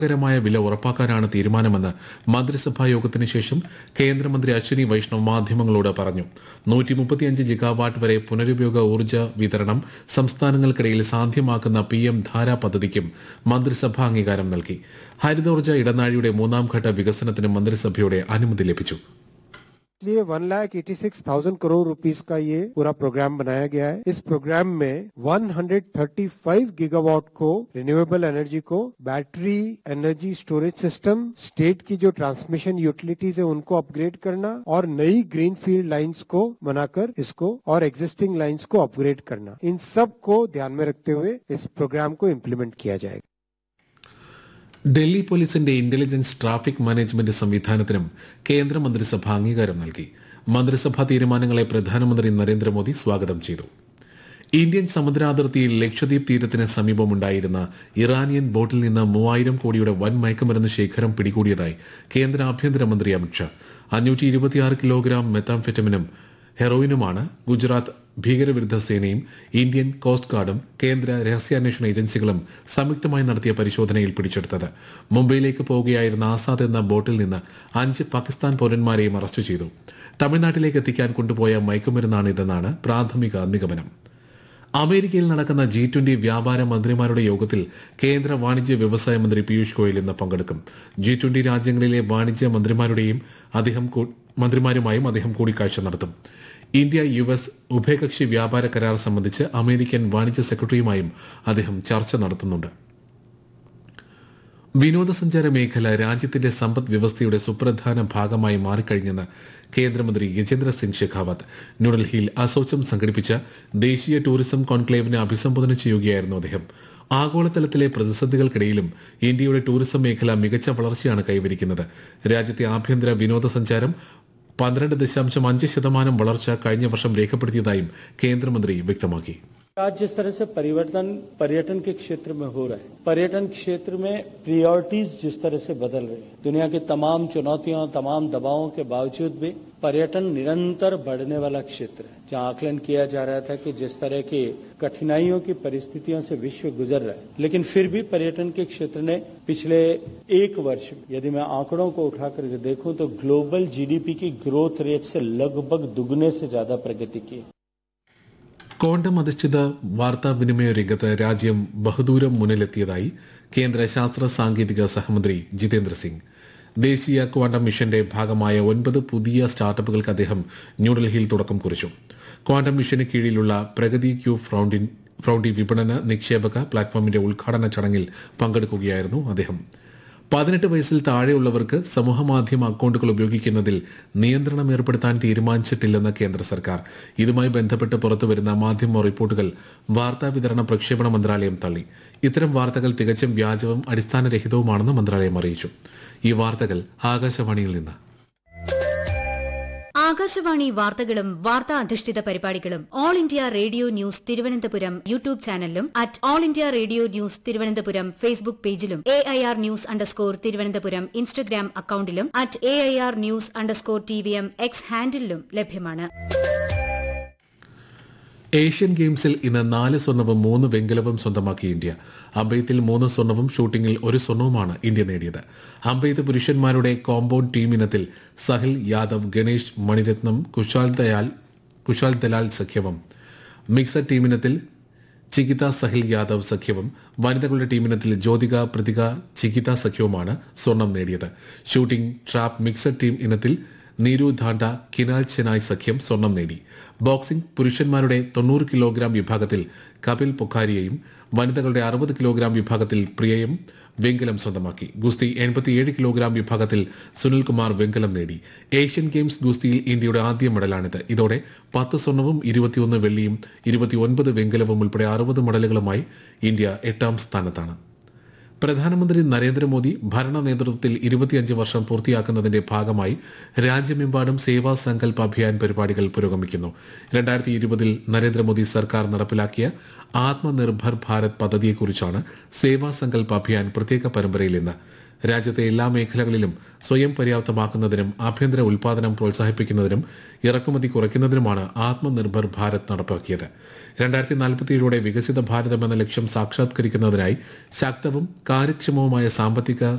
കരമായ വില ഉറപ്പാക്കാനാണ് തീരുമാനമെന്ന് മന്ത്രിസഭാ യോഗത്തിന് ശേഷം കേന്ദ്രമന്ത്രി അശ്വിനി വൈഷ്ണവ് മാധ്യമങ്ങളോട് പറഞ്ഞു നൂറ്റി മുപ്പത്തിയഞ്ച് ജിഗാവാട്ട് വരെ പുനരുപയോഗ ഊർജ്ജ വിതരണം സംസ്ഥാനങ്ങൾക്കിടയിൽ സാധ്യമാക്കുന്ന പി എം ധാര പദ്ധതിക്കും മന്ത്രിസഭ അംഗീകാരം നൽകി ഹരിതോർജ്ജ ഇടനാഴിയുടെ മൂന്നാം ഘട്ട വികസനത്തിന് മന്ത്രിസഭയുടെ അനുമതി ലഭിച്ചു इसलिए one lakh eighty six thousand crore rupees का ये पूरा प्रोग्राम बनाया गया है इस प्रोग्राम में 135 गीगावाट को रिन्यूएबल एनर्जी को battery energy storage system state की जो ट्रांसमिशन यूटिलिटीज है उनको अपग्रेड करना और नई ग्रीन फील्ड लाइन्स को बनाकर इसको और एग्जिस्टिंग लाइन्स को अपग्रेड करना इन सब को ध्यान में रखते हुए इस प्रोग्राम को इम्प्लीमेंट किया जाएगा ഡൽഹി പോലീസിന്റെ ഇന്റലിജൻസ് ട്രാഫിക് മാനേജ്മെന്റ് സംവിധാനത്തിനും കേന്ദ്രമന്ത്രിസഭ അംഗീകാരം നൽകി മന്ത്രിസഭാ തീരുമാനങ്ങളെ പ്രധാനമന്ത്രി നരേന്ദ്രമോദി സ്വാഗതം ചെയ്തു ഇന്ത്യൻ സമുദ്രാതിർത്തിയിൽ ലക്ഷദ്വീപ് തീരത്തിന് സമീപമുണ്ടായിരുന്ന ഇറാനിയൻ ബോട്ടിൽ നിന്ന് മൂവായിരം കോടിയുടെ വൻ മയക്കുമരുന്ന് ശേഖരം പിടികൂടിയതായി കേന്ദ്ര ആഭ്യന്തരമന്ത്രി അമിത്ഷാ അഞ്ഞൂറ്റി ഇരുപത്തിയാറ് കിലോഗ്രാം മെത്താംഫെറ്റമിനും ഹെറോയിനുമാണ് ഗുജറാത്ത് ഭീകരവിരുദ്ധ സേനയും ഇന്ത്യൻ കോസ്റ്റ് ഗാർഡും കേന്ദ്ര രഹസ്യാന്വേഷണ ഏജൻസികളും സംയുക്തമായി നടത്തിയ പരിശോധനയിൽ പിടിച്ചെടുത്തത് മുംബൈയിലേക്ക് പോവുകയായിരുന്ന ആസാദ് എന്ന ബോട്ടിൽ നിന്ന് അഞ്ച് പാകിസ്ഥാൻ പൗരന്മാരെയും അറസ്റ്റ് ചെയ്തു തമിഴ്നാട്ടിലേക്ക് എത്തിക്കാൻ കൊണ്ടുപോയ മയക്കുമരുന്നാണിതെന്നാണ് പ്രാഥമിക നിഗമനം അമേരിക്കയിൽ നടക്കുന്ന ജി ട്വന്റി വ്യാപാര മന്ത്രിമാരുടെ യോഗത്തിൽ കേന്ദ്ര വാണിജ്യ വ്യവസായ മന്ത്രി പീയൂഷ് ഗോയൽ ഇന്ന് പങ്കെടുക്കും ജി ട്വന്റി രാജ്യങ്ങളിലെ വാണിജ്യ മന്ത്രിമാരുടെയും അദ്ദേഹം കൂ- മന്ത്രിമാരുമായും അദ്ദേഹം കൂടിക്കാഴ്ച നടത്തും ഇന്ത്യ യു എസ് ഉഭയകക്ഷി വ്യാപാര കരാർ സംബന്ധിച്ച് അമേരിക്കൻ വാണിജ്യ സെക്രട്ടറിയുമായും അദ്ദേഹം ചർച്ച നടത്തുന്നുണ്ട് വിനോദസഞ്ചാര മേഖല രാജ്യത്തിന്റെ സമ്പദ് വ്യവസ്ഥയുടെ സുപ്രധാന ഭാഗമായി മാറിക്കഴിഞ്ഞെന്ന് കേന്ദ്രമന്ത്രി ഗജേന്ദ്ര സിംഗ് ഷെഖാവത്ത് ന്യൂഡൽഹിയിൽ അസോച്ചം സംഘടിപ്പിച്ച ദേശീയ ടൂറിസം കോൺക്ലേവിനെ അഭിസംബോധന ചെയ്യുകയായിരുന്നു അദ്ദേഹം ആഗോളതലത്തിലെ പ്രതിസന്ധികൾക്കിടയിലും ഇന്ത്യയുടെ ടൂറിസം മേഖല മികച്ച വളർച്ചയാണ് കൈവരിക്കുന്നത് രാജ്യത്തെ ആഭ്യന്തര വിനോദസഞ്ചാരം പന്ത്രണ്ട് ദശാംശം അഞ്ച് ശതമാനം വളർച്ച കഴിഞ്ഞ വർഷം രേഖപ്പെടുത്തിയതായും കേന്ദ്രമന്ത്രി വ്യക്തമാക്കി आज जिस तरह से परिवर्तन पर्यटन के क्षेत्र में हो रहा है पर्यटन क्षेत्र में प्रियोरिटीज जिस तरह से बदल रही है दुनिया की तमाम चुनौतियों तमाम दबावों के बावजूद भी पर्यटन निरंतर बढ़ने वाला क्षेत्र है जहां आकलन किया जा रहा था कि जिस तरह की कठिनाइयों की परिस्थितियों से विश्व गुजर रहा है लेकिन फिर भी पर्यटन के क्षेत्र ने पिछले एक वर्ष में यदि मैं आंकड़ों को उठा करके देखूं तो ग्लोबल जीडीपी की ग्रोथ रेट से लगभग दुगने से ज्यादा प्रगति की है ക്വാണ്ടം അധിഷ്ഠിത വാർത്താവിനിമയ രംഗത്ത് രാജ്യം ബഹുദൂരം മുന്നിലെത്തിയതായി കേന്ദ്ര ശാസ്ത്ര സാങ്കേതിക സഹമന്ത്രി ജിതേന്ദ്ര സിംഗ് ദേശീയ ക്വാണ്ടം മിഷന്റെ ഭാഗമായ ഒൻപത് പുതിയ സ്റ്റാർട്ടപ്പുകൾക്ക് അദ്ദേഹം ന്യൂഡൽഹിയിൽ തുടക്കം കുറിച്ചു ക്വാണ്ടം മിഷന് കീഴിലുള്ള പ്രഗതി ക്യൂ ഫ്രൗണ്ടിൻ ഫ്രൗണ്ടി വിപണന നിക്ഷേപക പ്ലാറ്റ്ഫോമിന്റെ ഉദ്ഘാടന ചടങ്ങിൽ പങ്കെടുക്കുകയായിരുന്നു അദ്ദേഹം പതിനെട്ട് വയസ്സിൽ താഴെയുള്ളവർക്ക് സമൂഹമാധ്യമ അക്കൗണ്ടുകൾ ഉപയോഗിക്കുന്നതിൽ നിയന്ത്രണം ഏർപ്പെടുത്താൻ തീരുമാനിച്ചിട്ടില്ലെന്ന് കേന്ദ്ര സർക്കാർ ഇതുമായി ബന്ധപ്പെട്ട് പുറത്തുവരുന്ന മാധ്യമ റിപ്പോർട്ടുകൾ വാർത്താ വിതരണ പ്രക്ഷേപണ മന്ത്രാലയം തള്ളി ഇത്തരം വാർത്തകൾ തികച്ചും വ്യാജവും അടിസ്ഥാനരഹിതവുമാണെന്ന് മന്ത്രാലയം അറിയിച്ചു ഈ വാർത്തകൾ ആകാശവാണിയിൽ നിന്ന് ആകാശവാണി വാർത്തകളും വാർത്താ അധിഷ്ഠിത പരിപാടികളും All India Radio News Thiruvananthapuram YouTube ചാനലിലും at All India Radio News Thiruvananthapuram Facebook പേജിലും A I R news underscore Thiruvananthapuram Instagram അക്കൌണ്ടിലും at A I R news underscore T V M X ഹാൻഡിലും ലഭ്യമാണ് ഏഷ്യൻ ഗെയിംസിൽ ഇന്ന് നാല് സ്വർണവും മൂന്ന് വെങ്കലവും സ്വന്തമാക്കി ഇന്ത്യ അമ്പെയ്ത്തിൽ മൂന്ന് സ്വർണവും ഷൂട്ടിംഗിൽ ഒരു സ്വർണവുമാണ് ഇന്ത്യ നേടിയത് അമ്പെയ്ത്ത് പുരുഷന്മാരുടെ കോമ്പൗണ്ട് ടീം ഇനത്തിൽ സഹിൽ യാദവ് ഗണേഷ് മണിരത്നം കുശാൽ ദയാൽ കുശാൽ ദലാൽ സഖ്യവും മിക്സഡ് ടീമിനത്തിൽ ചികിത സഹിൽ യാദവ് സഖ്യവും വനിതകളുടെ ടീമിനത്തിൽ ജ്യോതിക പ്രതിക ചികിത സഖ്യവുമാണ് സ്വർണം നേടിയത് ഷൂട്ടിംഗ് ട്രാപ്പ് മിക്സഡ് ടീം ഇനത്തിൽ നീരു ധാണ്ട കിനാൽ ചെനായ് സഖ്യം സ്വർണം നേടി ബോക്സിംഗ് പുരുഷന്മാരുടെ തൊണ്ണൂറ് കിലോഗ്രാം വിഭാഗത്തിൽ കപിൽ പൊഖാരിയെയും വനിതകളുടെ അറുപത് കിലോഗ്രാം വിഭാഗത്തിൽ പ്രിയയും വെങ്കലം സ്വന്തമാക്കി ഗുസ്തി എൺപത്തിയേഴ് കിലോഗ്രാം വിഭാഗത്തിൽ സുനിൽകുമാർ വെങ്കലം നേടി ഏഷ്യൻ ഗെയിംസ് ഗുസ്തിയിൽ ഇന്ത്യയുടെ ആദ്യ മെഡലാണിത് ഇതോടെ പത്ത് സ്വർണവും ഇരുപത്തിയൊന്ന് വെള്ളിയും ഇരുപത്തിയൊൻപത് വെങ്കലവും ഉൾപ്പെടെ അറുപത് മെഡലുകളുമായി ഇന്ത്യ എട്ടാം സ്ഥാനത്താണ് പ്രധാനമന്ത്രി നരേന്ദ്രമോദി ഭരണ നേതൃത്വത്തിൽ ഇരുപത്തിയഞ്ച് വർഷം പൂർത്തിയാക്കുന്നതിന്റെ ഭാഗമായി രാജ്യമെമ്പാടും സേവാ സങ്കല്പ അഭിയാൻ പരിപാടികൾ പുരോഗമിക്കുന്നു രണ്ടായിരത്തി ഇരുപതിൽ നരേന്ദ്രമോദി സർക്കാർ നടപ്പിലാക്കിയ ആത്മനിർഭർ ഭാരത് പദ്ധതിയെക്കുറിച്ചാണ് സേവാ സങ്കല്പ അഭിയാൻ പ്രത്യേക പരമ്പരയിൽ ഇന്ന് രാജ്യത്തെ എല്ലാ മേഖലകളിലും സ്വയം പര്യാപ്തമാക്കുന്നതിനും ആഭ്യന്തര ഉൽപാദനം പ്രോത്സാഹിപ്പിക്കുന്നതിനും ഇറക്കുമതി കുറയ്ക്കുന്നതിനുമാണ് ആത്മനിർഭർ ഭാരത് നടപ്പാക്കിയത് രണ്ടായിരത്തി നാൽപ്പത്തിയേഴോടെ വികസിത ഭാരതം എന്ന ലക്ഷ്യം സാക്ഷാത്കരിക്കുന്നതിനായി ശക്തവും കാര്യക്ഷമവുമായ സാമ്പത്തിക